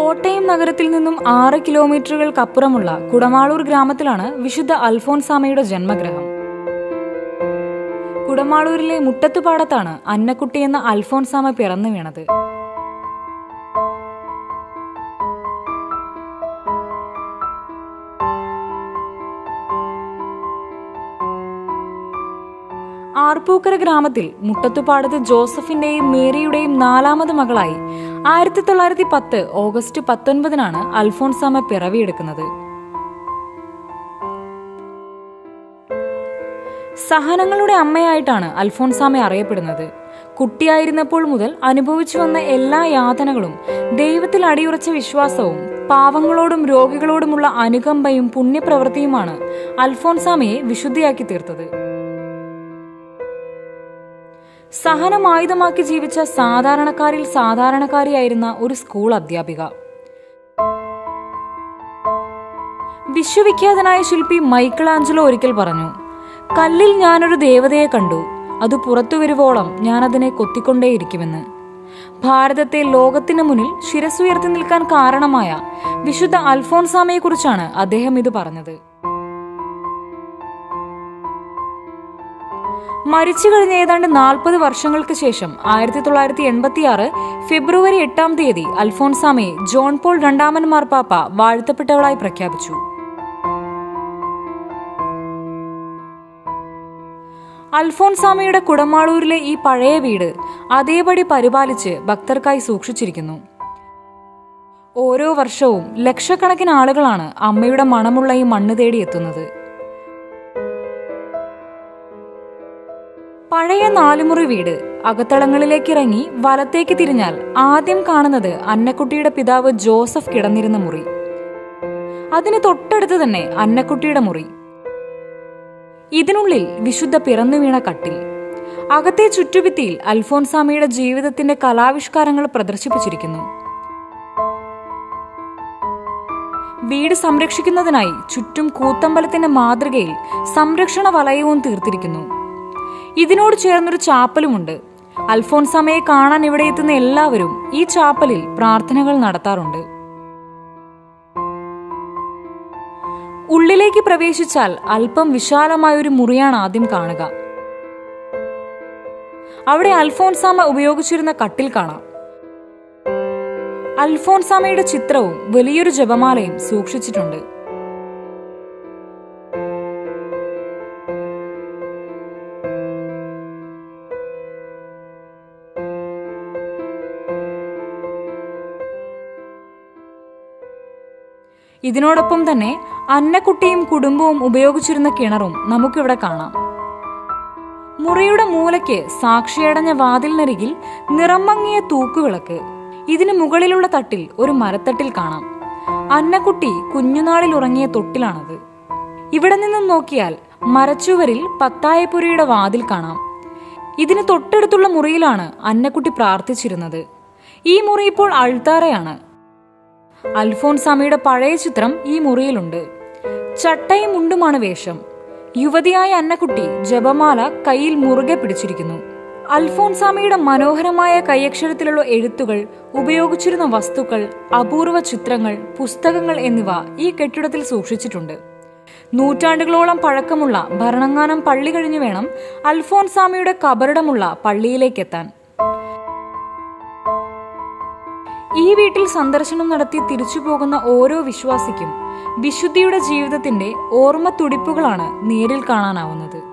കോട്ടയം നഗരത്തിൽ നിന്നും ആറ് കിലോമീറ്ററുകൾക്കപ്പുറമുള്ള കുടമാളൂർ ഗ്രാമത്തിലാണ് വിശുദ്ധ അൽഫോൻസാമയുടെ ജന്മഗ്രഹം കുടമാളൂരിലെ മുട്ടത്തുപാടത്താണ് അന്നക്കുട്ടി എന്ന അൽഫോൻസാമ പിറന്നു വീണത് ആർപ്പൂക്കര ഗ്രാമത്തിൽ മുട്ടത്തുപാടത്ത് ജോസഫിന്റെയും മേരിയുടെയും നാലാമത് മകളായി ആയിരത്തി തൊള്ളായിരത്തി പത്ത് ഓഗസ്റ്റ് പത്തൊൻപതിനാണ് അൽഫോൺസാമ പിറവിയെടുക്കുന്നത് സഹനങ്ങളുടെ അമ്മയായിട്ടാണ് അൽഫോൺസാമ അറിയപ്പെടുന്നത് കുട്ടിയായിരുന്നപ്പോൾ മുതൽ അനുഭവിച്ചു വന്ന എല്ലാ യാതനകളും ദൈവത്തിൽ അടിയുറച്ച വിശ്വാസവും പാവങ്ങളോടും രോഗികളോടുമുള്ള അനുകമ്പയും പുണ്യപ്രവൃത്തിയുമാണ് അൽഫോൺസാമയെ വിശുദ്ധിയാക്കി തീർത്തത് സഹനം ആയുധമാക്കി ജീവിച്ച സാധാരണക്കാരിൽ സാധാരണക്കാരിയായിരുന്ന ഒരു സ്കൂൾ അധ്യാപിക വിശ്വവിഖ്യാതനായ ശില്പി മൈക്കിൾ ആഞ്ചലോ ഒരിക്കൽ പറഞ്ഞു കല്ലിൽ ഞാനൊരു ദേവതയെ കണ്ടു അത് പുറത്തു വരുവോളം ഞാനതിനെ കൊത്തിക്കൊണ്ടേയിരിക്കുമെന്ന് ഭാരതത്തെ ലോകത്തിന് മുന്നിൽ ശിരസുയർത്തി നിൽക്കാൻ കാരണമായ വിശുദ്ധ അൽഫോൺസാമയെക്കുറിച്ചാണ് അദ്ദേഹം ഇത് പറഞ്ഞത് മരിച്ചു കഴിഞ്ഞ ഏതാണ്ട് നാൽപ്പത് വർഷങ്ങൾക്ക് ശേഷം ആയിരത്തി തൊള്ളായിരത്തി എൺപത്തി ആറ് ഫെബ്രുവരി എട്ടാം തീയതി അൽഫോൺസാമയെ ജോൺ പോൾ രണ്ടാമൻ മാർപ്പാപ്പ വാഴ്ത്തപ്പെട്ടവളായി പ്രഖ്യാപിച്ചു അൽഫോൺസാമയുടെ കുടമാളൂരിലെ ഈ പഴയ വീട് അതേപടി പരിപാലിച്ച് ഭക്തർക്കായി സൂക്ഷിച്ചിരിക്കുന്നു ഓരോ വർഷവും ലക്ഷക്കണക്കിന് ആളുകളാണ് അമ്മയുടെ മണമുള്ള ഈ മണ്ണ് തേടി എത്തുന്നത് പഴയ നാലുമുറി വീട് അകത്തളങ്ങളിലേക്ക് ഇറങ്ങി വലത്തേക്ക് തിരിഞ്ഞാൽ ആദ്യം കാണുന്നത് അന്നക്കുട്ടിയുടെ പിതാവ് ജോസഫ് കിടന്നിരുന്ന മുറി അതിന് തൊട്ടടുത്ത് തന്നെ അന്നക്കുട്ടിയുടെ മുറി ഇതിനുള്ളിൽ വിശുദ്ധ പിറന്നു വീണ കട്ടിൽ അകത്തെ ചുറ്റുഭിത്തിയിൽ അൽഫോൻസാമയുടെ ജീവിതത്തിന്റെ കലാവിഷ്കാരങ്ങൾ പ്രദർശിപ്പിച്ചിരിക്കുന്നു വീട് സംരക്ഷിക്കുന്നതിനായി ചുറ്റും കൂത്തമ്പലത്തിന്റെ മാതൃകയിൽ സംരക്ഷണ വലയവും തീർത്തിരിക്കുന്നു ഇതിനോട് ചേർന്നൊരു ചാപ്പലുമുണ്ട് അൽഫോൻസാമയെ കാണാൻ ഇവിടെ എത്തുന്ന എല്ലാവരും ഈ ചാപ്പലിൽ പ്രാർത്ഥനകൾ നടത്താറുണ്ട് ഉള്ളിലേക്ക് പ്രവേശിച്ചാൽ അല്പം വിശാലമായ ഒരു മുറിയാണ് ആദ്യം കാണുക അവിടെ അൽഫോൻസാമ ഉപയോഗിച്ചിരുന്ന കട്ടിൽ കാണാം അൽഫോൻസാമയുടെ ചിത്രവും വലിയൊരു ജപമാലയും സൂക്ഷിച്ചിട്ടുണ്ട് ഇതിനോടൊപ്പം തന്നെ അന്നക്കുട്ടിയും കുടുംബവും ഉപയോഗിച്ചിരുന്ന കിണറും നമുക്കിവിടെ കാണാം മുറിയുടെ മൂലയ്ക്ക് സാക്ഷിയടഞ്ഞ വാതിലിനരികിൽ നിറം മങ്ങിയ തൂക്കുവിളക്ക് ഇതിന് മുകളിലുള്ള തട്ടിൽ ഒരു മരത്തട്ടിൽ കാണാം അന്നക്കുട്ടി കുഞ്ഞുനാളിൽ ഉറങ്ങിയ തൊട്ടിലാണത് ഇവിടെ നിന്നും നോക്കിയാൽ മരച്ചുവരിൽ പത്തായപ്പുരയുടെ വാതിൽ കാണാം ഇതിന് തൊട്ടടുത്തുള്ള മുറിയിലാണ് അന്നക്കുട്ടി പ്രാർത്ഥിച്ചിരുന്നത് ഈ മുറി ഇപ്പോൾ അൾത്താറയാണ് അൽഫോൻസാമയുടെ പഴയ ചിത്രം ഈ മുറിയിലുണ്ട് ചട്ടയും മുണ്ടുമാണ് വേഷം യുവതിയായ അന്നക്കുട്ടി ജപമാല കയ്യിൽ മുറുകെ പിടിച്ചിരിക്കുന്നു അൽഫോൻസാമയുടെ മനോഹരമായ കൈയക്ഷരത്തിലുള്ള എഴുത്തുകൾ ഉപയോഗിച്ചിരുന്ന വസ്തുക്കൾ അപൂർവ ചിത്രങ്ങൾ പുസ്തകങ്ങൾ എന്നിവ ഈ കെട്ടിടത്തിൽ സൂക്ഷിച്ചിട്ടുണ്ട് നൂറ്റാണ്ടുകളോളം പഴക്കമുള്ള ഭരണങ്ങാനം പള്ളി കഴിഞ്ഞു വേണം അൽഫോൻസാമയുടെ കബറിടമുള്ള പള്ളിയിലേക്കെത്താൻ ഈ വീട്ടിൽ സന്ദർശനം നടത്തി തിരിച്ചു പോകുന്ന ഓരോ വിശ്വാസിക്കും വിശുദ്ധിയുടെ ജീവിതത്തിന്റെ ഓർമ്മ തുടിപ്പുകളാണ് നേരിൽ കാണാനാവുന്നത്